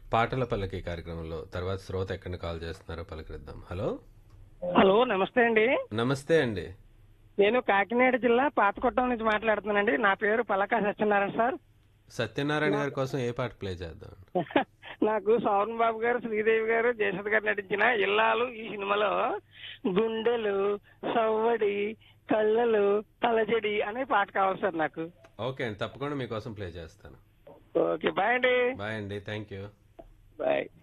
పాటల పల్లకి కార్యక్రమంలో తర్వాత శ్రోత ఎక్కడ కాల్ చేస్తున్నారో పలకరిద్దాం హలో హలో నమస్తే అండి నమస్తే అండి నేను కాకినాడ జిల్లా పాతకొట్టం నుంచి మాట్లాడుతున్నానండి నా పేరు పలకా సత్యనారాయణ సార్ సత్యనారాయణ గారి కోసం ఏ పాట ప్లే చేద్దాం నాకు సౌరన్ బాబు గారు శ్రీదేవి గారు జయసద్ గారు నటించిన ఇల్లాలు ఈ సినిమాలో గుండెలు సవ్వడి కళ్ళలు తలజడి అనే పాట కావాలి సార్ నాకు ఓకే అండి తప్పకుండా మీకోసం ప్లే చేస్తాను ఓకే బాయ్ అండి బాయ్ అండి థ్యాంక్ యూ బాయ్